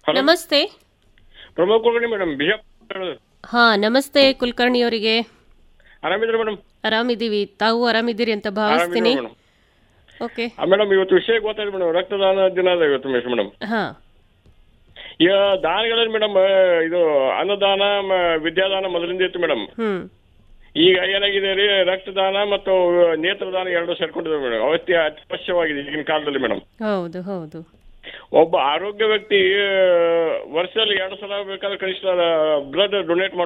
ನಮಸ್ತೆ ಪ್ರಮೋದ್ ಕುಲಕರ್ಣಿ ಮೇಡಮ್ ಬಿಜಾಪುರ ಹಾ ನಮಸ್ತೆ ಕುಲಕರ್ಣಿ ಅವರಿಗೆ ಆರಾಮಿದ್ರೆ ಮೇಡಮ್ ಆರಾಮಿದ್ದೀವಿ ತಾವು ಆರಾಮಿದ್ದೀರಿ ಅಂತ ಭಾವಿಸ್ತೀನಿ ಮೇಡಮ್ ಓಕೆ ಮೇಡಮ್ ಇವತ್ತು ವಿಷಯ ಗೊತ್ತಾಯ್ತು ಮೇಡಮ್ ರಕ್ತದಾನ ದಿನ ಅದ ಇವತ್ತು ಮಿಸ್ ಮೇಡಮ್ ಹಾ ಈಗ ದಾನಗಳಲ್ಲಿ ಮೇಡಮ್ ಇದು ಅನ್ನದಾನ ಮ- ವಿದ್ಯಾದಾನ ಮೊದಲಿಂದ ಇತ್ತು ಮೇಡಮ್ ಹ್ಮ್ ಈಗ ಏನಾಗಿದೆ ರೀ ರಕ್ತದಾನ ಮತ್ತು ನೇತ್ರದಾನ ಎರಡು ಸೇರ್ಕೊಂಡಿದೆ ಮೇಡಮ್ ಅವತ್ತಿ ಅತ್ಯವಶ್ಯವಾಗಿದೆ ಈಗಿನ ಕಾಲದಲ್ಲಿ ಮೇಡಮ್ ಹೌದು ಹೌದು ಒಬ್ಬ ಆರೋಗ್ಯ ವ್ಯಕ್ತಿ ಆ, ವರ್ಷದಲ್ಲಿ ಎರಡು ಸಲ ಬೇಕಾದ್ರೆ ಕನಿಷ್ಠ ಬ್ಲಡ್ ಡೊನೇಟ್